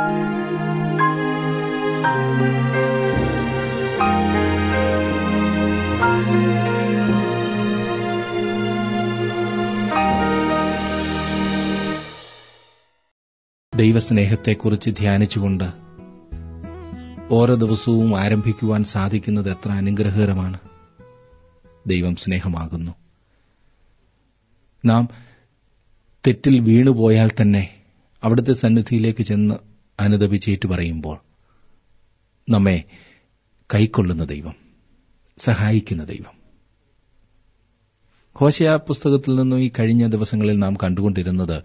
ദൈവസ്നേഹത്തെക്കുറിച്ച് ധ്യാനിച്ചുകൊണ്ട് ഓരോ ദിവസവും ആരംഭിക്കുവാൻ സാധിക്കുന്നത് എത്ര അനുഗ്രഹകരമാണ് ദൈവം സ്നേഹമാകുന്നു നാം തെറ്റിൽ വീണുപോയാൽ തന്നെ അവിടുത്തെ സന്നിധിയിലേക്ക് ചെന്ന് അനുദപിച്ചേറ്റു പറയുമ്പോൾ നമ്മെ കൈക്കൊള്ളുന്ന ദൈവം സഹായിക്കുന്ന ദൈവം ഹോശയ പുസ്തകത്തിൽ നിന്നും ഈ കഴിഞ്ഞ ദിവസങ്ങളിൽ നാം കണ്ടുകൊണ്ടിരുന്നത്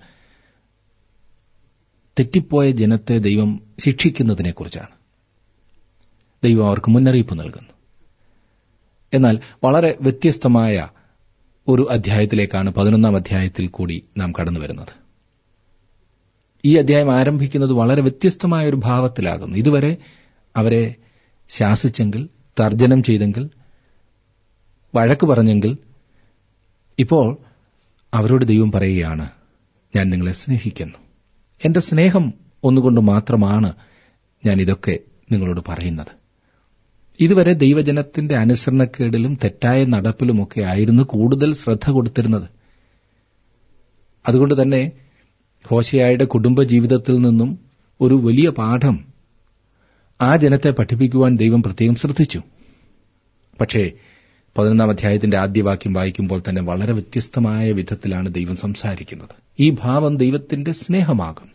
തെറ്റിപ്പോയ ജനത്തെ ദൈവം ശിക്ഷിക്കുന്നതിനെക്കുറിച്ചാണ് ദൈവം അവർക്ക് മുന്നറിയിപ്പ് നൽകുന്നു എന്നാൽ വളരെ വ്യത്യസ്തമായ ഒരു അധ്യായത്തിലേക്കാണ് പതിനൊന്നാം അധ്യായത്തിൽ കൂടി നാം കടന്നു വരുന്നത് ഈ അധ്യായം ആരംഭിക്കുന്നത് വളരെ വ്യത്യസ്തമായ ഒരു ഭാവത്തിലാകുന്നു ഇതുവരെ അവരെ ശാസിച്ചെങ്കിൽ തർജനം ചെയ്തെങ്കിൽ വഴക്ക് പറഞ്ഞെങ്കിൽ ഇപ്പോൾ അവരോട് ദൈവം പറയുകയാണ് ഞാൻ നിങ്ങളെ സ്നേഹിക്കുന്നു എന്റെ സ്നേഹം ഒന്നുകൊണ്ട് മാത്രമാണ് ഞാൻ ഇതൊക്കെ നിങ്ങളോട് പറയുന്നത് ഇതുവരെ ദൈവജനത്തിന്റെ അനുസരണക്കേടിലും തെറ്റായ നടപ്പിലുമൊക്കെ ആയിരുന്നു കൂടുതൽ ശ്രദ്ധ കൊടുത്തിരുന്നത് അതുകൊണ്ട് തന്നെ ഹോശയായുടെ കുടുംബജീവിതത്തിൽ നിന്നും ഒരു വലിയ പാഠം ആ ജനത്തെ പഠിപ്പിക്കുവാൻ ദൈവം പ്രത്യേകം ശ്രദ്ധിച്ചു പക്ഷേ പതിനൊന്നാം അധ്യായത്തിന്റെ ആദ്യ വാക്യം വായിക്കുമ്പോൾ തന്നെ വളരെ വ്യത്യസ്തമായ വിധത്തിലാണ് ദൈവം സംസാരിക്കുന്നത് ഈ ഭാവം ദൈവത്തിന്റെ സ്നേഹമാകുന്നു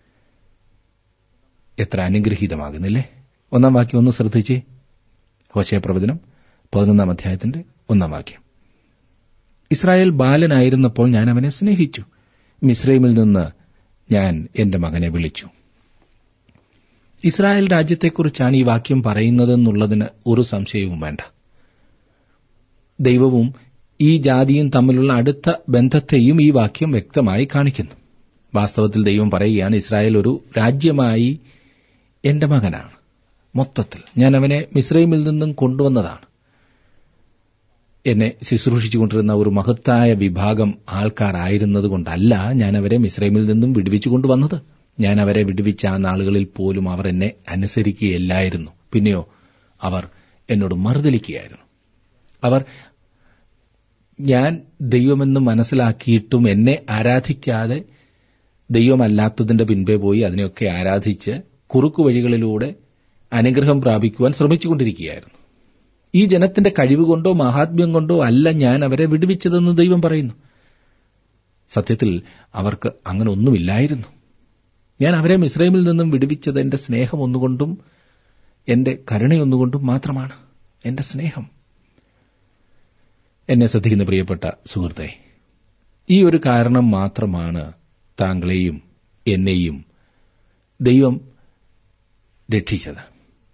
എത്ര അനുഗ്രഹീതമാകുന്നില്ലേ ഒന്നാം വാക്യം ഒന്ന് ശ്രദ്ധിച്ചേ ഹോശയ പ്രവചനം പതിനൊന്നാം അധ്യായത്തിന്റെ ഒന്നാം വാക്യം ഇസ്രായേൽ ബാലനായിരുന്നപ്പോൾ ഞാൻ അവനെ സ്നേഹിച്ചു മിസ്രൈമിൽ നിന്ന് ഞാൻ എന്റെ മകനെ വിളിച്ചു ഇസ്രായേൽ രാജ്യത്തെക്കുറിച്ചാണ് ഈ വാക്യം പറയുന്നതെന്നുള്ളതിന് ഒരു സംശയവും വേണ്ട ദൈവവും ഈ ജാതിയും തമ്മിലുള്ള അടുത്ത ബന്ധത്തെയും ഈ വാക്യം വ്യക്തമായി കാണിക്കുന്നു വാസ്തവത്തിൽ ദൈവം പറയുകയാണ് ഇസ്രായേൽ ഒരു രാജ്യമായി എന്റെ മകനാണ് മൊത്തത്തിൽ ഞാൻ അവനെ മിസ്രൈമിൽ നിന്നും കൊണ്ടുവന്നതാണ് എന്നെ ശുശ്രൂഷിച്ചുകൊണ്ടിരുന്ന ഒരു മഹത്തായ വിഭാഗം ആൾക്കാരായിരുന്നതുകൊണ്ടല്ല ഞാൻ അവരെ മിസ്രൈമിൽ നിന്നും വിടുവിച്ചു കൊണ്ടുവന്നത് ഞാൻ അവരെ വിടുവിച്ച ആ നാളുകളിൽ പോലും അവർ എന്നെ അനുസരിക്കുകയല്ലായിരുന്നു പിന്നെയോ അവർ എന്നോട് മറുതലിക്കുകയായിരുന്നു അവർ ഞാൻ ദൈവമെന്ന് മനസ്സിലാക്കിയിട്ടും എന്നെ ആരാധിക്കാതെ ദൈവമല്ലാത്തതിന്റെ പിൻപേ പോയി അതിനെയൊക്കെ ആരാധിച്ച് കുറുക്കു വഴികളിലൂടെ അനുഗ്രഹം പ്രാപിക്കുവാൻ ശ്രമിച്ചുകൊണ്ടിരിക്കുകയായിരുന്നു ഈ ജനത്തിന്റെ കഴിവുകൊണ്ടോ മഹാത്മ്യം കൊണ്ടോ അല്ല ഞാൻ അവരെ വിടുവിച്ചതെന്ന് ദൈവം പറയുന്നു സത്യത്തിൽ അവർക്ക് അങ്ങനെ ഒന്നുമില്ലായിരുന്നു ഞാൻ അവരെ മിസ്രൈമിൽ നിന്നും വിടുവിച്ചത് എന്റെ സ്നേഹം ഒന്നുകൊണ്ടും എന്റെ കരുണയൊന്നുകൊണ്ടും മാത്രമാണ് എന്റെ സ്നേഹം എന്നെ ശ്രദ്ധിക്കുന്ന പ്രിയപ്പെട്ട സുഹൃത്തെ ഈ ഒരു കാരണം മാത്രമാണ് താങ്കളെയും എന്നെയും ദൈവം രക്ഷിച്ചത്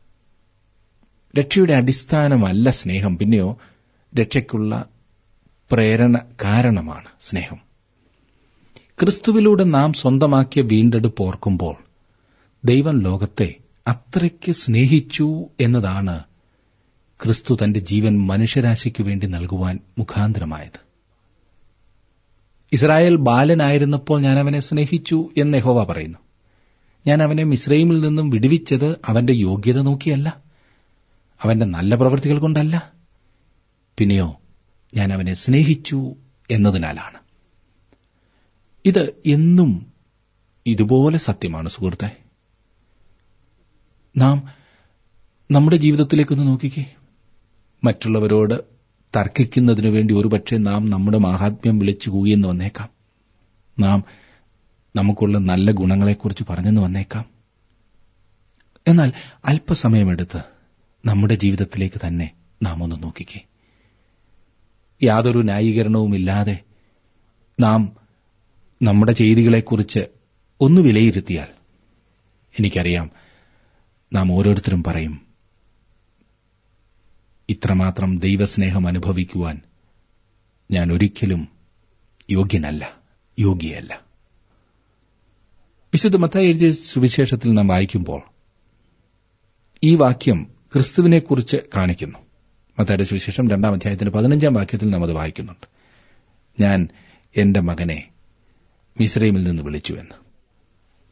രക്ഷയുടെ അടിസ്ഥാനമല്ല സ്നേഹം പിന്നെയോ രക്ഷയ്ക്കുള്ള പ്രേരണ കാരണമാണ് സ്നേഹം ക്രിസ്തുവിലൂടെ നാം സ്വന്തമാക്കിയ വീണ്ടെടുപ്പ് ഓർക്കുമ്പോൾ ദൈവം ലോകത്തെ അത്രയ്ക്ക് സ്നേഹിച്ചു എന്നതാണ് ക്രിസ്തു തന്റെ ജീവൻ മനുഷ്യരാശിക്കു വേണ്ടി നൽകുവാൻ മുഖാന്തരമായത് ഇസ്രായേൽ ബാലനായിരുന്നപ്പോൾ ഞാൻ അവനെ സ്നേഹിച്ചു എന്ന് യഹോവ പറയുന്നു ഞാൻ അവനെ മിസ്രൈമിൽ നിന്നും വിടുവിച്ചത് അവന്റെ യോഗ്യത നോക്കിയല്ല അവന്റെ നല്ല പ്രവൃത്തികൾ കൊണ്ടല്ല പിന്നെയോ ഞാൻ അവനെ സ്നേഹിച്ചു എന്നതിനാലാണ് ഇത് എന്നും ഇതുപോലെ സത്യമാണ് സുഹൃത്തെ നാം നമ്മുടെ ജീവിതത്തിലേക്കൊന്ന് നോക്കിക്കേ മറ്റുള്ളവരോട് തർക്കിക്കുന്നതിനു വേണ്ടി ഒരുപക്ഷെ നാം നമ്മുടെ മാഹാത്മ്യം വിളിച്ചു കൂയെന്ന് വന്നേക്കാം നാം നമുക്കുള്ള നല്ല ഗുണങ്ങളെക്കുറിച്ച് പറഞ്ഞെന്ന് വന്നേക്കാം എന്നാൽ അല്പസമയമെടുത്ത് നമ്മുടെ ജീവിതത്തിലേക്ക് തന്നെ നാം ഒന്ന് നോക്കിക്കേ യാതൊരു ന്യായീകരണവുമില്ലാതെ നാം നമ്മുടെ ചെയ്തികളെക്കുറിച്ച് ഒന്ന് വിലയിരുത്തിയാൽ എനിക്കറിയാം നാം ഓരോരുത്തരും പറയും ഇത്രമാത്രം ദൈവസ്നേഹം അനുഭവിക്കുവാൻ ഞാൻ ഒരിക്കലും യോഗ്യനല്ല യോഗ്യയല്ല വിശുദ്ധ മത്തായി എഴുതിയ സുവിശേഷത്തിൽ നാം വായിക്കുമ്പോൾ ഈ വാക്യം ക്രിസ്തുവിനെക്കുറിച്ച് കാണിക്കുന്നു മത്തായുടെ സുവിശേഷം രണ്ടാം അധ്യായത്തിന്റെ പതിനഞ്ചാം വാക്യത്തിൽ നാം അത് വായിക്കുന്നുണ്ട് ഞാൻ എന്റെ മകനെ മിസ്രൈമിൽ നിന്ന് വിളിച്ചു എന്ന്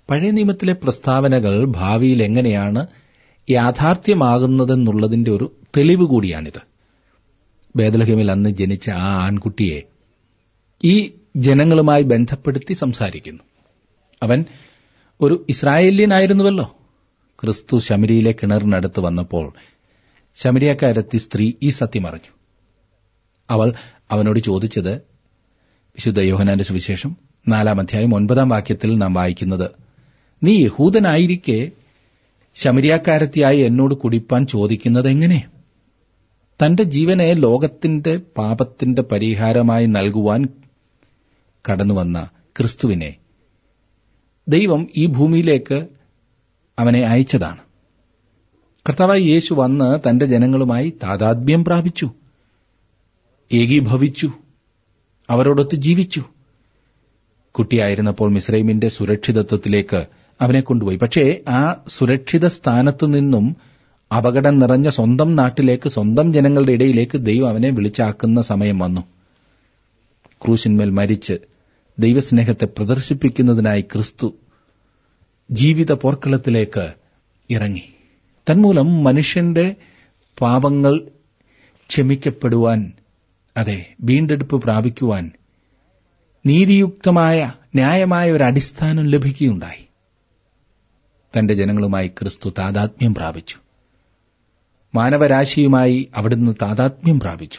പഴയ നിയമത്തിലെ പ്രസ്താവനകൾ ഭാവിയിൽ എങ്ങനെയാണ് യാഥാർത്ഥ്യമാകുന്നതെന്നുള്ളതിന്റെ ഒരു തെളിവ് കൂടിയാണിത് ബേദലഹമിൽ അന്ന് ജനിച്ച ആ ആൺകുട്ടിയെ ഈ ജനങ്ങളുമായി ബന്ധപ്പെടുത്തി സംസാരിക്കുന്നു അവൻ ഒരു ഇസ്രായേല്യനായിരുന്നുവല്ലോ ക്രിസ്തു ശമരിയിലെ കിണറിനടുത്ത് വന്നപ്പോൾ ശമരിയക്കാരത്തി സ്ത്രീ ഈ സത്യം അറിഞ്ഞു അവൾ അവനോട് ചോദിച്ചത് വിശുദ്ധ യോഹനാന്റെ സുവിശേഷം നാലാം അധ്യായം ഒൻപതാം വാക്യത്തിൽ നാം വായിക്കുന്നത് നീ യഹൂദനായിരിക്കെ ശമരിയാക്കാരത്തിയായി എന്നോട് കുടിപ്പാൻ ചോദിക്കുന്നത് എങ്ങനെ തന്റെ ജീവനെ ലോകത്തിന്റെ പാപത്തിന്റെ പരിഹാരമായി നൽകുവാൻ കടന്നുവന്ന ക്രിസ്തുവിനെ ദൈവം ഈ ഭൂമിയിലേക്ക് അവനെ അയച്ചതാണ് കർത്താവായി യേശു വന്ന് തന്റെ ജനങ്ങളുമായി താതാത്മ്യം പ്രാപിച്ചു ഏകീഭവിച്ചു അവരോടൊത്ത് ജീവിച്ചു കുട്ടിയായിരുന്നപ്പോൾ മിസ്രൈമിന്റെ സുരക്ഷിതത്വത്തിലേക്ക് അവനെ കൊണ്ടുപോയി പക്ഷേ ആ സുരക്ഷിത സ്ഥാനത്തു നിന്നും അപകടം നിറഞ്ഞ സ്വന്തം നാട്ടിലേക്ക് സ്വന്തം ജനങ്ങളുടെ ഇടയിലേക്ക് ദൈവം അവനെ വിളിച്ചാക്കുന്ന സമയം വന്നു ക്രൂശിന്മേൽ മരിച്ച് ദൈവസ്നേഹത്തെ പ്രദർശിപ്പിക്കുന്നതിനായി ക്രിസ്തു ജീവിത പോർക്കളത്തിലേക്ക് ഇറങ്ങി തന്മൂലം മനുഷ്യന്റെ പാപങ്ങൾ ക്ഷമിക്കപ്പെടുവാൻ അതെ വീണ്ടെടുപ്പ് പ്രാപിക്കുവാൻ നീതിയുക്തമായ ന്യായമായ ഒരു അടിസ്ഥാനം ലഭിക്കുകയുണ്ടായി തന്റെ ജനങ്ങളുമായി ക്രിസ്തു താതാത്മ്യം പ്രാപിച്ചു മാനവരാശിയുമായി അവിടുന്ന് താതാത്മ്യം പ്രാപിച്ചു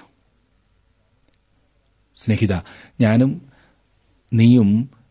സ്നേഹിത ഞാനും നീയും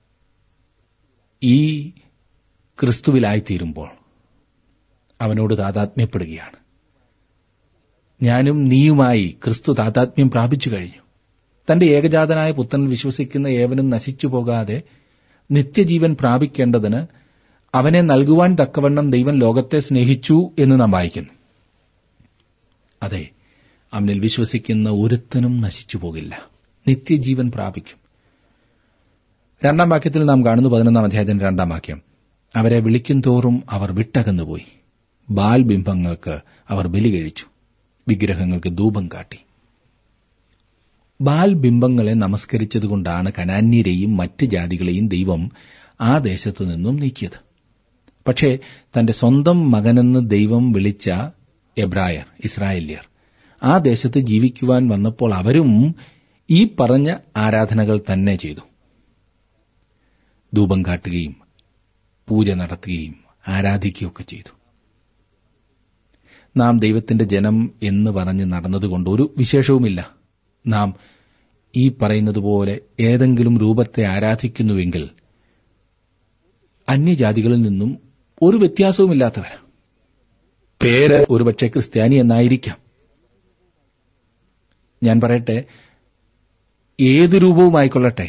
ഈ ക്രിസ്തുവിലായിത്തീരുമ്പോൾ അവനോട് താതാത്മ്യപ്പെടുകയാണ് ഞാനും നീയുമായി ക്രിസ്തു താതാത്മ്യം പ്രാപിച്ചു കഴിഞ്ഞു തന്റെ ഏകജാതനായ പുത്രനിൽ വിശ്വസിക്കുന്ന ഏവനും നശിച്ചു പോകാതെ നിത്യജീവൻ പ്രാപിക്കേണ്ടതിന് അവനെ നൽകുവാൻ തക്കവണ്ണം ദൈവം ലോകത്തെ സ്നേഹിച്ചു എന്ന് നാം വായിക്കുന്നു അതെ അവനിൽ വിശ്വസിക്കുന്ന ഒരുത്തനും നശിച്ചു പോകില്ല നിത്യജീവൻ പ്രാപിക്കും രണ്ടാം വാക്യത്തിൽ നാം കാണുന്നു പതിനൊന്നാം അധ്യായത്തിന്റെ രണ്ടാം വാക്യം അവരെ വിളിക്കും തോറും അവർ വിട്ടകന്നുപോയി ബാൽ ബിംബങ്ങൾക്ക് അവർ ബലി കഴിച്ചു വിഗ്രഹങ്ങൾക്ക് ധൂപം കാട്ടി ബാൽ ബിംബങ്ങളെ നമസ്കരിച്ചതുകൊണ്ടാണ് കനാന്യരെയും മറ്റ് ജാതികളെയും ദൈവം ആ ദേശത്തു നിന്നും നീക്കിയത് പക്ഷേ തന്റെ സ്വന്തം മകനെന്ന് ദൈവം വിളിച്ച എബ്രായർ ഇസ്രായേല്യർ ആ ദേശത്ത് ജീവിക്കുവാൻ വന്നപ്പോൾ അവരും ഈ പറഞ്ഞ ആരാധനകൾ തന്നെ ചെയ്തു ധൂപം കാട്ടുകയും പൂജ നടത്തുകയും ആരാധിക്കുകയൊക്കെ ചെയ്തു നാം ദൈവത്തിന്റെ ജനം എന്ന് പറഞ്ഞ് നടന്നതുകൊണ്ട് ഒരു വിശേഷവുമില്ല നാം ഈ പറയുന്നത് പോലെ ഏതെങ്കിലും രൂപത്തെ ആരാധിക്കുന്നുവെങ്കിൽ അന്യജാതികളിൽ നിന്നും ഒരു വ്യത്യാസവുമില്ലാത്തവർ പേര് ഒരുപക്ഷെ ക്രിസ്ത്യാനി എന്നായിരിക്കാം ഞാൻ പറയട്ടെ ഏത് രൂപവുമായിക്കൊള്ളട്ടെ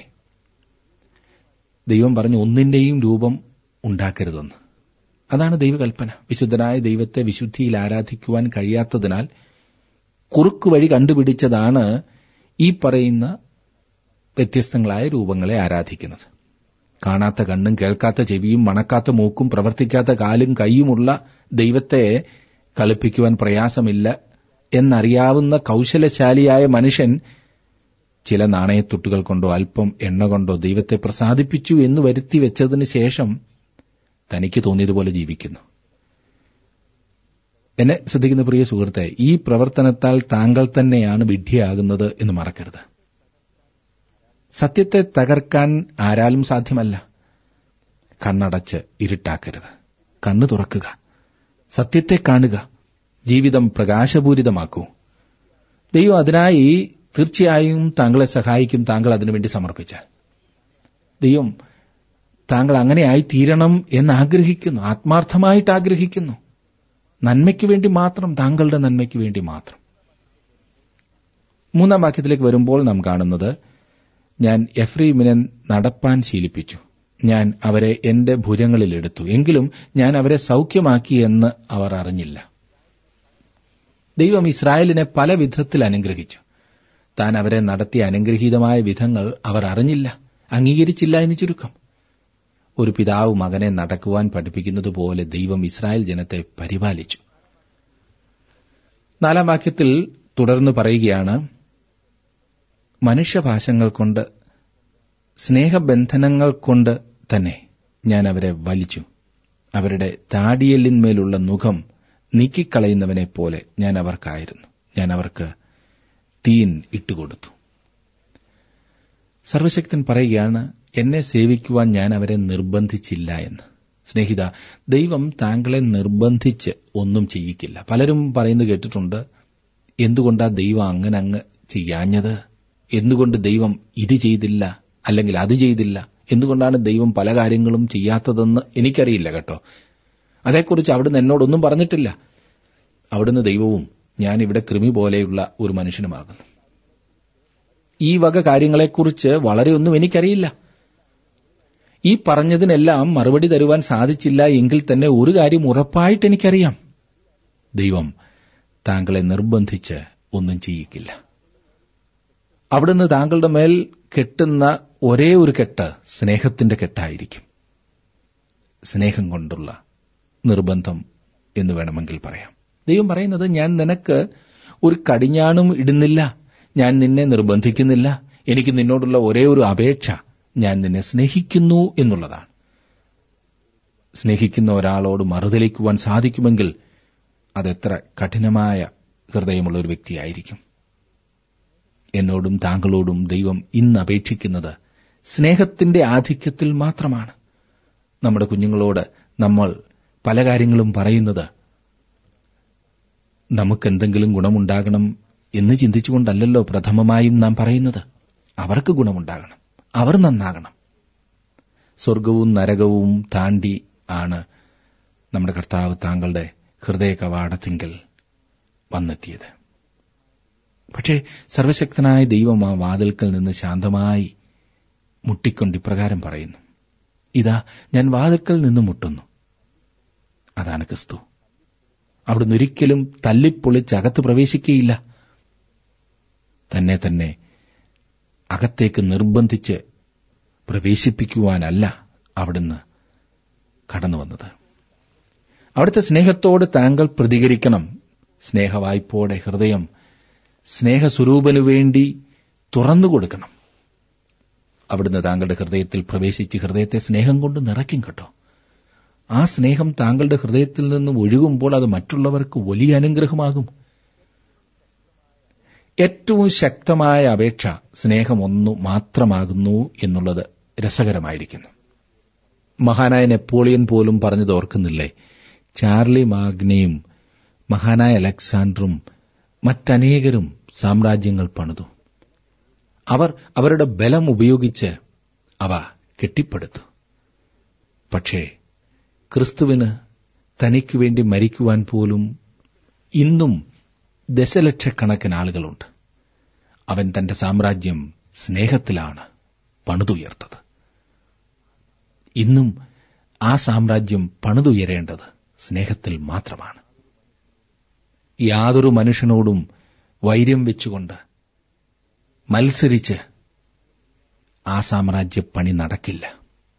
ദൈവം പറഞ്ഞു ഒന്നിന്റെയും രൂപം ഉണ്ടാക്കരുതെന്ന് അതാണ് ദൈവകൽപ്പന വിശുദ്ധനായ ദൈവത്തെ വിശുദ്ധിയിൽ ആരാധിക്കുവാൻ കഴിയാത്തതിനാൽ കുറുക്കു വഴി കണ്ടുപിടിച്ചതാണ് ഈ പറയുന്ന വ്യത്യസ്തങ്ങളായ രൂപങ്ങളെ ആരാധിക്കുന്നത് കാണാത്ത കണ്ണും കേൾക്കാത്ത ചെവിയും മണക്കാത്ത മൂക്കും പ്രവർത്തിക്കാത്ത കാലും കൈയുമുള്ള ദൈവത്തെ കളിപ്പിക്കുവാൻ പ്രയാസമില്ല എന്നറിയാവുന്ന കൌശലശാലിയായ മനുഷ്യൻ ചില നാണയത്തുട്ടുകൾ കൊണ്ടോ അല്പം എണ്ണ കൊണ്ടോ ദൈവത്തെ പ്രസാദിപ്പിച്ചു എന്ന് വരുത്തി വെച്ചതിന് ശേഷം തനിക്ക് തോന്നിയതുപോലെ ജീവിക്കുന്നു എന്നെ ശ്രദ്ധിക്കുന്ന പ്രിയ സുഹൃത്തെ ഈ പ്രവർത്തനത്താൽ താങ്കൾ തന്നെയാണ് വിഡ്ഢിയാകുന്നത് എന്ന് മറക്കരുത് സത്യത്തെ തകർക്കാൻ ആരാലും സാധ്യമല്ല കണ്ണടച്ച് ഇരുട്ടാക്കരുത് കണ്ണു തുറക്കുക സത്യത്തെ കാണുക ജീവിതം പ്രകാശപൂരിതമാക്കൂ ദൈവം അതിനായി തീർച്ചയായും താങ്കളെ സഹായിക്കും താങ്കൾ അതിനുവേണ്ടി സമർപ്പിച്ചാൽ ദൈവം താങ്കൾ അങ്ങനെ ആയി തീരണം എന്ന് ആഗ്രഹിക്കുന്നു ആത്മാർത്ഥമായിട്ട് ആഗ്രഹിക്കുന്നു നന്മയ്ക്ക് വേണ്ടി മാത്രം താങ്കളുടെ നന്മയ്ക്ക് വേണ്ടി മാത്രം മൂന്നാം വാക്യത്തിലേക്ക് വരുമ്പോൾ നാം കാണുന്നത് ഞാൻ എഫ്രീമിനെ നടപ്പാൻ ശീലിപ്പിച്ചു ഞാൻ അവരെ എന്റെ ഭുജങ്ങളിൽ എടുത്തു എങ്കിലും ഞാൻ അവരെ സൌഖ്യമാക്കി എന്ന് അവർ അറിഞ്ഞില്ല ദൈവം ഇസ്രായേലിനെ പല വിധത്തിൽ അനുഗ്രഹിച്ചു താൻ അവരെ നടത്തിയ അനുഗ്രഹീതമായ വിധങ്ങൾ അവർ അറിഞ്ഞില്ല അംഗീകരിച്ചില്ല എന്ന് ചുരുക്കം ഒരു പിതാവ് മകനെ നടക്കുവാൻ പഠിപ്പിക്കുന്നത് പോലെ ദൈവം ഇസ്രായേൽ ജനത്തെ പരിപാലിച്ചു നാലാം വാക്യത്തിൽ തുടർന്ന് പറയുകയാണ് മനുഷ്യഭാഷങ്ങൾ കൊണ്ട് സ്നേഹബന്ധനങ്ങൾ കൊണ്ട് തന്നെ ഞാൻ അവരെ വലിച്ചു അവരുടെ താടിയലിന്മേലുള്ള മുഖം നീക്കിക്കളയുന്നവനെ പോലെ ഞാൻ അവർക്കായിരുന്നു ഞാൻ അവർക്ക് തീൻ ഇട്ടുകൊടുത്തു സർവശക്തൻ പറയുകയാണ് എന്നെ സേവിക്കുവാൻ ഞാൻ അവരെ നിർബന്ധിച്ചില്ല എന്ന് സ്നേഹിത ദൈവം താങ്കളെ നിർബന്ധിച്ച് ഒന്നും ചെയ്യിക്കില്ല പലരും പറയുന്നത് കേട്ടിട്ടുണ്ട് എന്തുകൊണ്ടാ ദൈവം അങ്ങനെ അങ്ങ് ചെയ്യാഞ്ഞത് എന്തുകൊണ്ട് ദൈവം ഇത് ചെയ്തില്ല അല്ലെങ്കിൽ അത് ചെയ്തില്ല എന്തുകൊണ്ടാണ് ദൈവം പല കാര്യങ്ങളും ചെയ്യാത്തതെന്ന് എനിക്കറിയില്ല കേട്ടോ അതേക്കുറിച്ച് അവിടുന്ന് എന്നോടൊന്നും പറഞ്ഞിട്ടില്ല അവിടുന്ന് ദൈവവും ഞാൻ ഇവിടെ കൃമി പോലെയുള്ള ഒരു മനുഷ്യനുമാകുന്നു ഈ വക കാര്യങ്ങളെക്കുറിച്ച് വളരെയൊന്നും എനിക്കറിയില്ല ഈ പറഞ്ഞതിനെല്ലാം മറുപടി തരുവാൻ സാധിച്ചില്ല എങ്കിൽ തന്നെ ഒരു കാര്യം ഉറപ്പായിട്ട് എനിക്കറിയാം ദൈവം താങ്കളെ നിർബന്ധിച്ച് ഒന്നും ചെയ്യിക്കില്ല അവിടുന്ന് താങ്കളുടെ മേൽ കെട്ടുന്ന ഒരേ ഒരു കെട്ട് സ്നേഹത്തിന്റെ കെട്ടായിരിക്കും സ്നേഹം കൊണ്ടുള്ള നിർബന്ധം എന്ന് വേണമെങ്കിൽ പറയാം ദൈവം പറയുന്നത് ഞാൻ നിനക്ക് ഒരു കടിഞ്ഞാണും ഇടുന്നില്ല ഞാൻ നിന്നെ നിർബന്ധിക്കുന്നില്ല എനിക്ക് നിന്നോടുള്ള ഒരേ ഒരു അപേക്ഷ ഞാൻ നിന്നെ സ്നേഹിക്കുന്നു എന്നുള്ളതാണ് സ്നേഹിക്കുന്ന ഒരാളോട് മറുതലിക്കുവാൻ സാധിക്കുമെങ്കിൽ അതെത്ര കഠിനമായ ഹൃദയമുള്ള ഒരു വ്യക്തിയായിരിക്കും എന്നോടും താങ്കളോടും ദൈവം ഇന്ന് അപേക്ഷിക്കുന്നത് സ്നേഹത്തിന്റെ ആധിക്യത്തിൽ മാത്രമാണ് നമ്മുടെ കുഞ്ഞുങ്ങളോട് നമ്മൾ പല കാര്യങ്ങളും പറയുന്നത് നമുക്കെന്തെങ്കിലും ഗുണമുണ്ടാകണം എന്ന് ചിന്തിച്ചുകൊണ്ടല്ലല്ലോ പ്രഥമമായും നാം പറയുന്നത് അവർക്ക് ഗുണമുണ്ടാകണം അവർ നന്നാകണം സ്വർഗവും നരകവും താണ്ടി ആണ് നമ്മുടെ കർത്താവ് താങ്കളുടെ ഹൃദയ കവാടത്തിങ്കൽ വന്നെത്തിയത് പക്ഷേ സർവശക്തനായ ദൈവം ആ വാതിൽക്കൽ നിന്ന് ശാന്തമായി മുട്ടിക്കൊണ്ട് ഇപ്രകാരം പറയുന്നു ഇതാ ഞാൻ വാതിൽക്കൽ നിന്ന് മുട്ടുന്നു അതാണ് ക്രിസ്തു അവിടുന്ന് ഒരിക്കലും തല്ലിപ്പൊളിച്ച് അകത്ത് പ്രവേശിക്കുകയില്ല തന്നെ തന്നെ അകത്തേക്ക് നിർബന്ധിച്ച് പ്രവേശിപ്പിക്കുവാനല്ല അവിടുന്ന് കടന്നു വന്നത് അവിടുത്തെ സ്നേഹത്തോട് താങ്കൾ പ്രതികരിക്കണം സ്നേഹവായ്പോടെ ഹൃദയം സ്നേഹസ്വരൂപനു വേണ്ടി തുറന്നു കൊടുക്കണം അവിടുന്ന് താങ്കളുടെ ഹൃദയത്തിൽ പ്രവേശിച്ച് ഹൃദയത്തെ സ്നേഹം കൊണ്ട് നിറയ്ക്കും കേട്ടോ ആ സ്നേഹം താങ്കളുടെ ഹൃദയത്തിൽ നിന്നും ഒഴുകുമ്പോൾ അത് മറ്റുള്ളവർക്ക് വലിയ അനുഗ്രഹമാകും ഏറ്റവും ശക്തമായ അപേക്ഷ സ്നേഹം ഒന്നു മാത്രമാകുന്നു എന്നുള്ളത് രസകരമായിരിക്കുന്നു മഹാനായ നെപ്പോളിയൻ പോലും പറഞ്ഞത് ഓർക്കുന്നില്ലേ ചാർലി മാഗ്നയും മഹാനായ അലക്സാണ്ടറും മറ്റനേകരും സാമ്രാജ്യങ്ങൾ പണിതു അവർ അവരുടെ ബലം ഉപയോഗിച്ച് അവ കെട്ടിപ്പടുത്തു പക്ഷേ ക്രിസ്തുവിന് തനിക്ക് വേണ്ടി മരിക്കുവാൻ പോലും ഇന്നും ദശലക്ഷക്കണക്കിന് ആളുകളുണ്ട് അവൻ തന്റെ സാമ്രാജ്യം സ്നേഹത്തിലാണ് പണിതുയർത്തത് ഇന്നും ആ സാമ്രാജ്യം പണിതുയരേണ്ടത് സ്നേഹത്തിൽ മാത്രമാണ് യാതൊരു മനുഷ്യനോടും വൈര്യം വെച്ചുകൊണ്ട് മത്സരിച്ച് ആ സാമ്രാജ്യ പണി നടക്കില്ല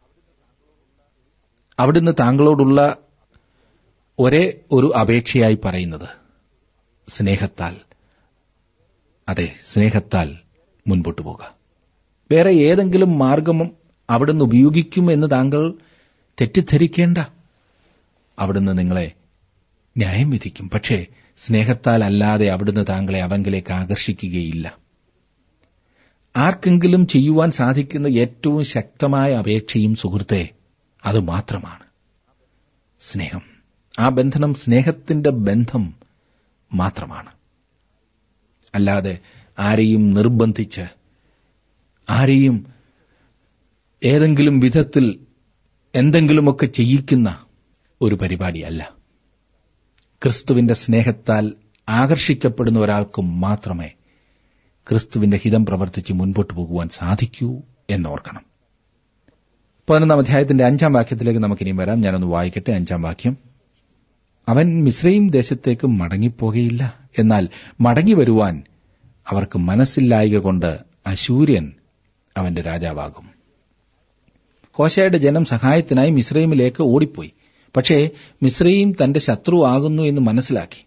അവിടുന്ന് താങ്കളോടുള്ള ഒരേ ഒരു അപേക്ഷയായി പറയുന്നത് സ്നേഹത്താൽ അതെ സ്നേഹത്താൽ മുൻപോട്ടു പോകുക വേറെ ഏതെങ്കിലും മാർഗം അവിടുന്ന് ഉപയോഗിക്കും എന്ന് താങ്കൾ തെറ്റിദ്ധരിക്കേണ്ട അവിടുന്ന് നിങ്ങളെ ന്യായം വിധിക്കും പക്ഷേ സ്നേഹത്താൽ അല്ലാതെ അവിടുന്ന് താങ്കളെ അവങ്കിലേക്ക് ആകർഷിക്കുകയില്ല ആർക്കെങ്കിലും ചെയ്യുവാൻ സാധിക്കുന്ന ഏറ്റവും ശക്തമായ അപേക്ഷയും സുഹൃത്തെ അത് മാത്രമാണ് സ്നേഹം ആ ബന്ധനം സ്നേഹത്തിന്റെ ബന്ധം മാത്രമാണ് അല്ലാതെ ആരെയും നിർബന്ധിച്ച് ആരെയും ഏതെങ്കിലും വിധത്തിൽ എന്തെങ്കിലുമൊക്കെ ചെയ്യിക്കുന്ന ഒരു പരിപാടിയല്ല ക്രിസ്തുവിന്റെ സ്നേഹത്താൽ ആകർഷിക്കപ്പെടുന്ന ഒരാൾക്ക് മാത്രമേ ക്രിസ്തുവിന്റെ ഹിതം പ്രവർത്തിച്ച് മുൻപോട്ട് പോകുവാൻ സാധിക്കൂ എന്നോർക്കണം പതിനൊന്നാം അധ്യായത്തിന്റെ അഞ്ചാം വാക്യത്തിലേക്ക് നമുക്കിനിയും വരാം ഞാനൊന്ന് വായിക്കട്ടെ അഞ്ചാം വാക്യം അവൻ മിശ്രയും ദേശത്തേക്ക് മടങ്ങിപ്പോകയില്ല എന്നാൽ മടങ്ങി വരുവാൻ അവർക്ക് മനസ്സില്ലായക കൊണ്ട് അശൂര്യൻ അവന്റെ രാജാവാകും ഹോശയുടെ ജനം സഹായത്തിനായി മിശ്രൈമിലേക്ക് ഓടിപ്പോയി പക്ഷേ മിശ്രയും തന്റെ ശത്രു ആകുന്നു എന്ന് മനസ്സിലാക്കി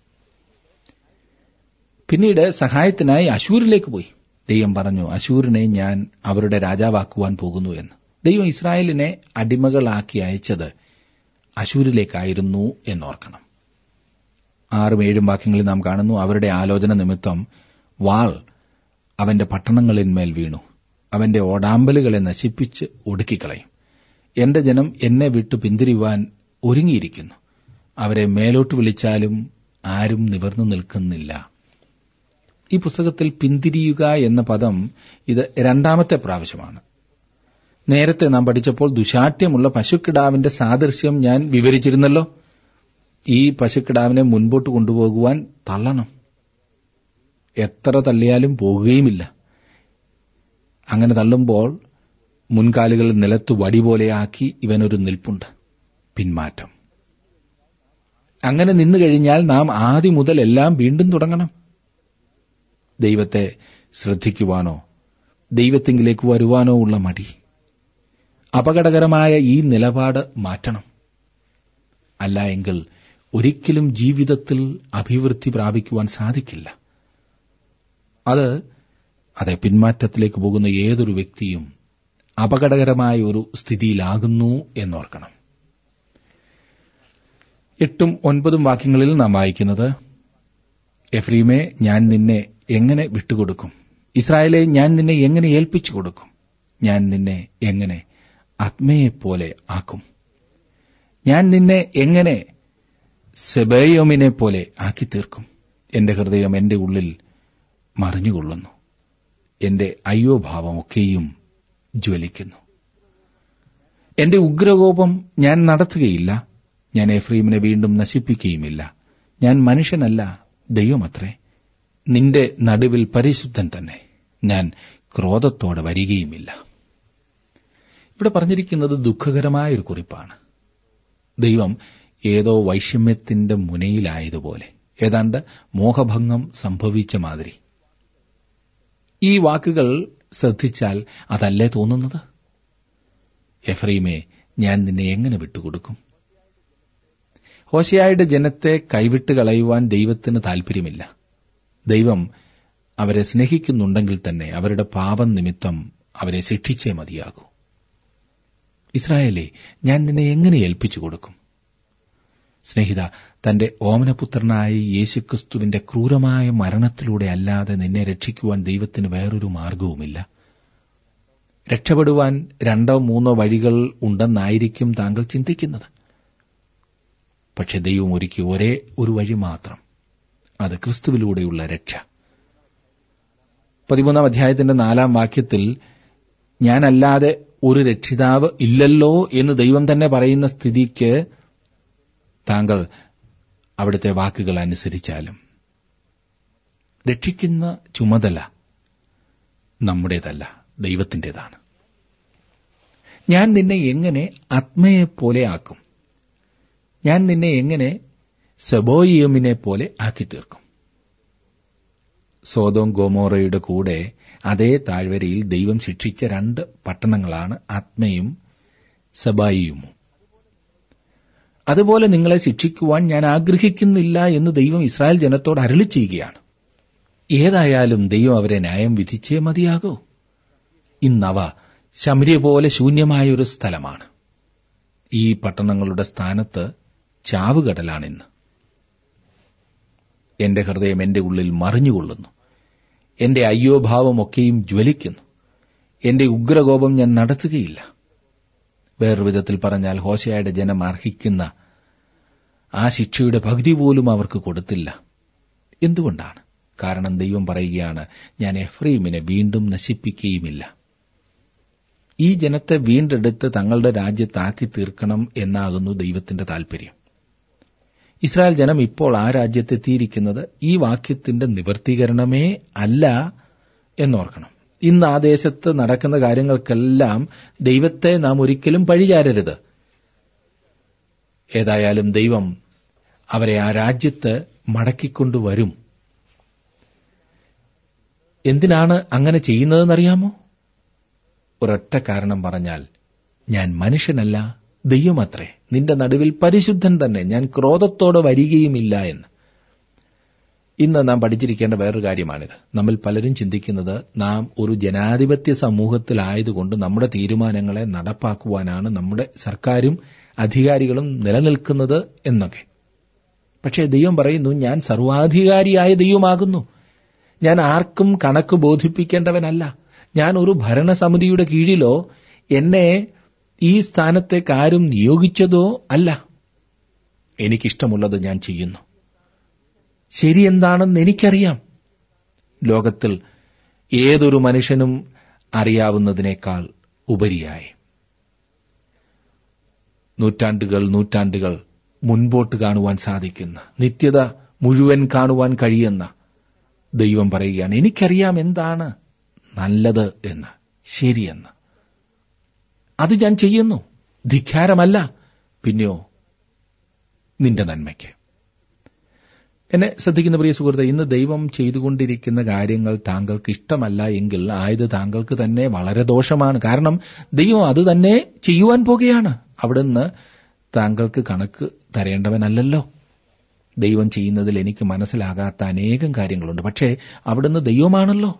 പിന്നീട് സഹായത്തിനായി അശൂരിലേക്ക് പോയി ദൈവം പറഞ്ഞു അശൂരിനെ ഞാൻ അവരുടെ രാജാവാക്കുവാൻ പോകുന്നു എന്ന് ദൈവം ഇസ്രായേലിനെ അടിമകളാക്കി അയച്ചത് അശൂരിലേക്കായിരുന്നു എന്നോർക്കണം ആറും ഏഴും വാക്യങ്ങളിൽ നാം കാണുന്നു അവരുടെ ആലോചന നിമിത്തം വാൾ അവന്റെ പട്ടണങ്ങളിന്മേൽ വീണു അവന്റെ ഓടാമ്പലുകളെ നശിപ്പിച്ച് ഒടുക്കിക്കളയും എന്റെ ജനം എന്നെ വിട്ടു പിന്തിരിവാൻ ഒരുങ്ങിയിരിക്കുന്നു അവരെ മേലോട്ട് വിളിച്ചാലും ആരും നിവർന്നു നിൽക്കുന്നില്ല ഈ പുസ്തകത്തിൽ പിന്തിരിയുക എന്ന പദം ഇത് രണ്ടാമത്തെ പ്രാവശ്യമാണ് നേരത്തെ നാം പഠിച്ചപ്പോൾ ദുശാഠ്യമുള്ള പശുക്കിടാവിന്റെ സാദൃശ്യം ഞാൻ വിവരിച്ചിരുന്നല്ലോ ഈ പശുക്കിടാവിനെ മുൻപോട്ട് കൊണ്ടുപോകുവാൻ തള്ളണം എത്ര തള്ളിയാലും പോകുകയുമില്ല അങ്ങനെ തള്ളുമ്പോൾ മുൻകാലുകൾ നിലത്തു വടി പോലെയാക്കി ഇവനൊരു നിൽപ്പുണ്ട് പിന്മാറ്റം അങ്ങനെ നിന്നു കഴിഞ്ഞാൽ നാം ആദ്യം മുതൽ എല്ലാം വീണ്ടും തുടങ്ങണം ദൈവത്തെ ശ്രദ്ധിക്കുവാനോ ദൈവത്തിങ്കിലേക്ക് വരുവാനോ ഉള്ള മടി അപകടകരമായ ഈ നിലപാട് മാറ്റണം അല്ല എങ്കിൽ ഒരിക്കലും ജീവിതത്തിൽ അഭിവൃദ്ധി പ്രാപിക്കുവാൻ സാധിക്കില്ല അത് അതെ പിന്മാറ്റത്തിലേക്ക് പോകുന്ന ഏതൊരു വ്യക്തിയും അപകടകരമായ ഒരു സ്ഥിതിയിലാകുന്നു എന്നോർക്കണം എട്ടും ഒൻപതും വാക്യങ്ങളിൽ നാം വായിക്കുന്നത് എഫ്രീമെ ഞാൻ നിന്നെ എങ്ങനെ വിട്ടുകൊടുക്കും ഇസ്രായേലെ ഞാൻ നിന്നെ എങ്ങനെ ഏൽപ്പിച്ചു കൊടുക്കും ഞാൻ നിന്നെ എങ്ങനെ ആത്മയെപ്പോലെ ആക്കും ഞാൻ നിന്നെ എങ്ങനെ സെബയോമിനെ പോലെ ആക്കി തീർക്കും എന്റെ ഹൃദയം എന്റെ ഉള്ളിൽ മറിഞ്ഞുകൊള്ളുന്നു എന്റെ അയ്യോഭാവമൊക്കെയും ജ്വലിക്കുന്നു എന്റെ ഉഗ്രകോപം ഞാൻ നടത്തുകയില്ല ഞാൻ എഫ്രീമിനെ വീണ്ടും നശിപ്പിക്കുകയുമില്ല ഞാൻ മനുഷ്യനല്ല ദൈവമത്രേ നിന്റെ നടുവിൽ പരിശുദ്ധൻ തന്നെ ഞാൻ ക്രോധത്തോടെ വരികയുമില്ല ഇവിടെ പറഞ്ഞിരിക്കുന്നത് ദുഃഖകരമായ ഒരു കുറിപ്പാണ് ദൈവം ഏതോ വൈഷമ്യത്തിന്റെ മുനയിലായതുപോലെ ഏതാണ്ട് മോഹഭംഗം സംഭവിച്ച മാതിരി ഈ വാക്കുകൾ ശ്രദ്ധിച്ചാൽ അതല്ലേ തോന്നുന്നത് എഫ്രീമെ ഞാൻ നിന്നെ എങ്ങനെ വിട്ടുകൊടുക്കും ഹോശയായുടെ ജനത്തെ കൈവിട്ട് കളയുവാൻ ദൈവത്തിന് താൽപര്യമില്ല ദൈവം അവരെ സ്നേഹിക്കുന്നുണ്ടെങ്കിൽ തന്നെ അവരുടെ പാപം നിമിത്തം അവരെ ശിക്ഷിച്ചേ മതിയാകൂ ഇസ്രായേലെ ഞാൻ നിന്നെ എങ്ങനെ ഏൽപ്പിച്ചു കൊടുക്കും സ്നേഹിത തന്റെ ഓമനപുത്രനായ യേശുക്രിസ്തുവിന്റെ ക്രൂരമായ മരണത്തിലൂടെ അല്ലാതെ നിന്നെ രക്ഷിക്കുവാൻ ദൈവത്തിന് വേറൊരു മാർഗവുമില്ല രക്ഷപ്പെടുവാൻ രണ്ടോ മൂന്നോ വഴികൾ ഉണ്ടെന്നായിരിക്കും താങ്കൾ ചിന്തിക്കുന്നത് പക്ഷെ ദൈവം ഒരുക്കി ഒരേ ഒരു വഴി മാത്രം അത് ക്രിസ്തുവിലൂടെയുള്ള രക്ഷ പതിമൂന്നാം അധ്യായത്തിന്റെ നാലാം വാക്യത്തിൽ ഞാനല്ലാതെ ഒരു രക്ഷിതാവ് ഇല്ലല്ലോ എന്ന് ദൈവം തന്നെ പറയുന്ന സ്ഥിതിക്ക് താങ്കൾ അവിടുത്തെ വാക്കുകൾ അനുസരിച്ചാലും രക്ഷിക്കുന്ന ചുമതല നമ്മുടേതല്ല ദൈവത്തിൻ്റെതാണ് ഞാൻ നിന്നെ എങ്ങനെ ആത്മയെപ്പോലെ ആക്കും ഞാൻ നിന്നെ എങ്ങനെ സെബോയിയമിനെ പോലെ ആക്കി തീർക്കും സോതോം ഗോമോറയുടെ കൂടെ അതേ താഴ്വരയിൽ ദൈവം ശിക്ഷിച്ച രണ്ട് പട്ടണങ്ങളാണ് ആത്മയും സബായിയുമും അതുപോലെ നിങ്ങളെ ശിക്ഷിക്കുവാൻ ഞാൻ ആഗ്രഹിക്കുന്നില്ല എന്ന് ദൈവം ഇസ്രായേൽ ജനത്തോട് അരളി ചെയ്യുകയാണ് ഏതായാലും ദൈവം അവരെ ന്യായം വിധിച്ചേ മതിയാകൂ ഇന്നവ ശമര്യ പോലെ ശൂന്യമായ ഒരു സ്ഥലമാണ് ഈ പട്ടണങ്ങളുടെ സ്ഥാനത്ത് ചാവുകടലാണിന്ന് എന്റെ ഹൃദയം എന്റെ ഉള്ളിൽ മറിഞ്ഞുകൊള്ളുന്നു എന്റെ അയ്യോഭാവമൊക്കെയും ജ്വലിക്കുന്നു എന്റെ ഉഗ്രകോപം ഞാൻ നടത്തുകയില്ല വേറൊരു വിധത്തിൽ പറഞ്ഞാൽ ഹോശയുടെ ജനം അർഹിക്കുന്ന ആ ശിക്ഷയുടെ പകുതി പോലും അവർക്ക് കൊടുത്തില്ല എന്തുകൊണ്ടാണ് കാരണം ദൈവം പറയുകയാണ് ഞാൻ എഫ്രീമിനെ വീണ്ടും നശിപ്പിക്കുകയുമില്ല ഈ ജനത്തെ വീണ്ടെടുത്ത് തങ്ങളുടെ രാജ്യത്താക്കി തീർക്കണം എന്നാകുന്നു ദൈവത്തിന്റെ താൽപര്യം ഇസ്രായേൽ ജനം ഇപ്പോൾ ആ രാജ്യത്തെത്തിയിരിക്കുന്നത് ഈ വാക്യത്തിന്റെ നിവർത്തീകരണമേ അല്ല എന്നോർക്കണം ഇന്ന് ആ ദേശത്ത് നടക്കുന്ന കാര്യങ്ങൾക്കെല്ലാം ദൈവത്തെ നാം ഒരിക്കലും പഴിചാരരുത് ഏതായാലും ദൈവം അവരെ ആ രാജ്യത്ത് മടക്കിക്കൊണ്ടുവരും എന്തിനാണ് അങ്ങനെ ചെയ്യുന്നതെന്നറിയാമോ ഒരൊറ്റ കാരണം പറഞ്ഞാൽ ഞാൻ മനുഷ്യനല്ല ദൈവമത്രേ നിന്റെ നടുവിൽ പരിശുദ്ധൻ തന്നെ ഞാൻ ക്രോധത്തോടെ വരികയുമില്ല എന്ന് ഇന്ന് നാം പഠിച്ചിരിക്കേണ്ട വേറൊരു കാര്യമാണിത് നമ്മിൽ പലരും ചിന്തിക്കുന്നത് നാം ഒരു ജനാധിപത്യ സമൂഹത്തിലായതുകൊണ്ട് നമ്മുടെ തീരുമാനങ്ങളെ നടപ്പാക്കുവാനാണ് നമ്മുടെ സർക്കാരും അധികാരികളും നിലനിൽക്കുന്നത് എന്നൊക്കെ പക്ഷേ ദൈവം പറയുന്നു ഞാൻ സർവാധികാരിയായ ദൈവമാകുന്നു ഞാൻ ആർക്കും കണക്ക് ബോധിപ്പിക്കേണ്ടവനല്ല ഞാൻ ഒരു ഭരണസമിതിയുടെ കീഴിലോ എന്നെ ഈ സ്ഥാനത്തേക്ക് ആരും നിയോഗിച്ചതോ അല്ല എനിക്കിഷ്ടമുള്ളത് ഞാൻ ചെയ്യുന്നു ശരി എന്താണെന്ന് എനിക്കറിയാം ലോകത്തിൽ ഏതൊരു മനുഷ്യനും അറിയാവുന്നതിനേക്കാൾ ഉപരിയായി നൂറ്റാണ്ടുകൾ നൂറ്റാണ്ടുകൾ മുൻപോട്ട് കാണുവാൻ സാധിക്കുന്ന നിത്യത മുഴുവൻ കാണുവാൻ കഴിയുന്ന ദൈവം പറയുകയാണ് എനിക്കറിയാം എന്താണ് നല്ലത് എന്ന് ശരിയെന്ന് അത് ഞാൻ ചെയ്യുന്നു ധിക്കാരമല്ല പിന്നെയോ നിന്റെ നന്മയ്ക്ക് എന്നെ ശ്രദ്ധിക്കുന്ന പ്രിയ സുഹൃത്തെ ഇന്ന് ദൈവം ചെയ്തുകൊണ്ടിരിക്കുന്ന കാര്യങ്ങൾ താങ്കൾക്ക് ഇഷ്ടമല്ല എങ്കിൽ ആയത് താങ്കൾക്ക് തന്നെ വളരെ ദോഷമാണ് കാരണം ദൈവം അത് തന്നെ ചെയ്യുവാൻ പോകുകയാണ് അവിടുന്ന് താങ്കൾക്ക് കണക്ക് തരേണ്ടവനല്ലല്ലോ ദൈവം ചെയ്യുന്നതിൽ എനിക്ക് മനസ്സിലാകാത്ത അനേകം കാര്യങ്ങളുണ്ട് പക്ഷേ അവിടുന്ന് ദൈവമാണല്ലോ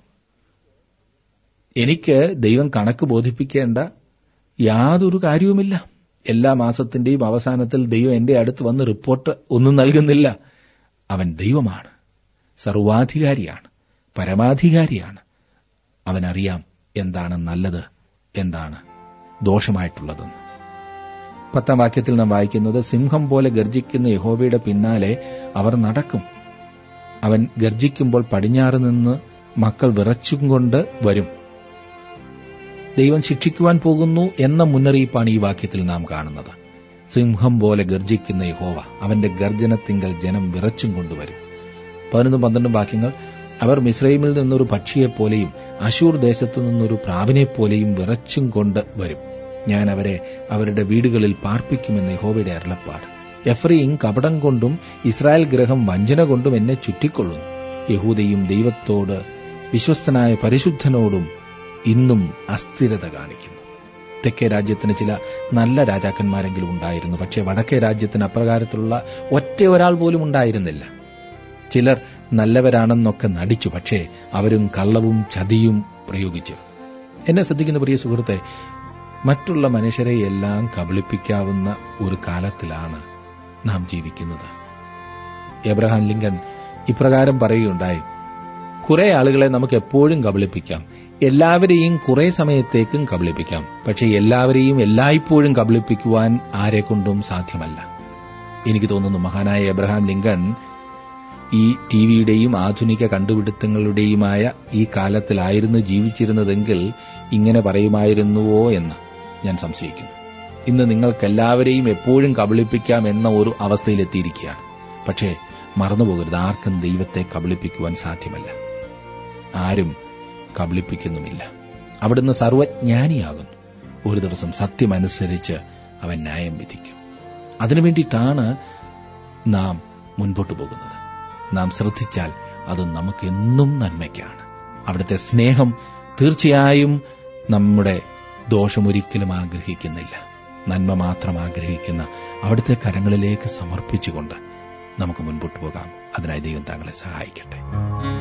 എനിക്ക് ദൈവം കണക്ക് ബോധിപ്പിക്കേണ്ട യാതൊരു കാര്യവുമില്ല എല്ലാ മാസത്തിന്റെയും അവസാനത്തിൽ ദൈവം എന്റെ അടുത്ത് വന്ന് റിപ്പോർട്ട് ഒന്നും നൽകുന്നില്ല അവൻ ദൈവമാണ് സർവാധികാരിയാണ് പരമാധികാരിയാണ് അവനറിയാം എന്താണ് നല്ലത് എന്താണ് ദോഷമായിട്ടുള്ളതെന്ന് പത്താം വാക്യത്തിൽ നാം വായിക്കുന്നത് സിംഹം പോലെ ഗർജിക്കുന്ന യഹോവയുടെ പിന്നാലെ അവർ നടക്കും അവൻ ഗർജിക്കുമ്പോൾ പടിഞ്ഞാറ് നിന്ന് മക്കൾ വിറച്ചും കൊണ്ട് വരും ദൈവം ശിക്ഷിക്കുവാൻ പോകുന്നു എന്ന മുന്നറിയിപ്പാണ് ഈ വാക്യത്തിൽ നാം കാണുന്നത് സിംഹം പോലെ ഗർജിക്കുന്ന യഹോവ അവന്റെ ഗർജനത്തിങ്കൽ ജനം വിറച്ചും കൊണ്ടുവരും പതിനൊന്നും പന്ത്രണ്ടും വാക്യങ്ങൾ അവർ മിസ്രൈമിൽ നിന്നൊരു പക്ഷിയെപ്പോലെയും അശൂർ ദേശത്തു നിന്നൊരു പ്രാവിനെപ്പോലെയും വിറച്ചും കൊണ്ട് വരും ഞാൻ അവരെ അവരുടെ വീടുകളിൽ പാർപ്പിക്കുമെന്ന് യഹോവയുടെ അരുളപ്പാട് എഫ്രീം കപടം കൊണ്ടും ഇസ്രായേൽ ഗ്രഹം വഞ്ചന കൊണ്ടും എന്നെ ചുറ്റിക്കൊള്ളുന്നു യഹൂദയും ദൈവത്തോട് വിശ്വസ്തനായ പരിശുദ്ധനോടും ഇന്നും അസ്ഥിരത കാണിക്കുന്നു തെക്കേ രാജ്യത്തിന് ചില നല്ല രാജാക്കന്മാരെങ്കിലും ഉണ്ടായിരുന്നു പക്ഷേ വടക്കേ രാജ്യത്തിന് അപ്രകാരത്തിലുള്ള ഒറ്റ ഒരാൾ പോലും ഉണ്ടായിരുന്നില്ല ചിലർ നല്ലവരാണെന്നൊക്കെ നടിച്ചു പക്ഷേ അവരും കള്ളവും ചതിയും പ്രയോഗിച്ചു എന്നെ ശ്രദ്ധിക്കുന്ന പ്രിയ സുഹൃത്തെ മറ്റുള്ള മനുഷ്യരെ എല്ലാം കബളിപ്പിക്കാവുന്ന ഒരു കാലത്തിലാണ് നാം ജീവിക്കുന്നത് എബ്രഹാം ലിങ്കൻ ഇപ്രകാരം പറയുകയുണ്ടായി കുറെ ആളുകളെ നമുക്ക് എപ്പോഴും കബളിപ്പിക്കാം എല്ലാവരെയും കുറെ സമയത്തേക്കും കബളിപ്പിക്കാം പക്ഷെ എല്ലാവരെയും എല്ലായ്പ്പോഴും കബളിപ്പിക്കുവാൻ ആരെക്കൊണ്ടും സാധ്യമല്ല എനിക്ക് തോന്നുന്നു മഹാനായ എബ്രഹാം ലിങ്കൺ ഈ ടിവിയുടെയും ആധുനിക കണ്ടുപിടുത്തങ്ങളുടെയുമായ ഈ കാലത്തിലായിരുന്നു ജീവിച്ചിരുന്നതെങ്കിൽ ഇങ്ങനെ പറയുമായിരുന്നുവോ എന്ന് ഞാൻ സംശയിക്കുന്നു ഇന്ന് നിങ്ങൾക്കെല്ലാവരെയും എപ്പോഴും കബളിപ്പിക്കാം എന്ന ഒരു അവസ്ഥയിലെത്തിയിരിക്കുകയാണ് പക്ഷേ മറന്നുപോകരുത് ആർക്കും ദൈവത്തെ കബളിപ്പിക്കുവാൻ സാധ്യമല്ല ആരും കബളിപ്പിക്കുന്നുമില്ല അവിടുന്ന് സർവജ്ഞാനിയാകുന്നു ഒരു ദിവസം സത്യമനുസരിച്ച് അവൻ ന്യായം വിധിക്കും അതിനു വേണ്ടിയിട്ടാണ് നാം മുൻപോട്ട് പോകുന്നത് നാം ശ്രദ്ധിച്ചാൽ അത് നമുക്കെന്നും നന്മയ്ക്കാണ് അവിടുത്തെ സ്നേഹം തീർച്ചയായും നമ്മുടെ ദോഷമൊരിക്കലും ആഗ്രഹിക്കുന്നില്ല നന്മ മാത്രം ആഗ്രഹിക്കുന്ന അവിടുത്തെ കരങ്ങളിലേക്ക് സമർപ്പിച്ചുകൊണ്ട് നമുക്ക് മുൻപോട്ട് പോകാം അതിനായി ദൈവം താങ്കളെ സഹായിക്കട്ടെ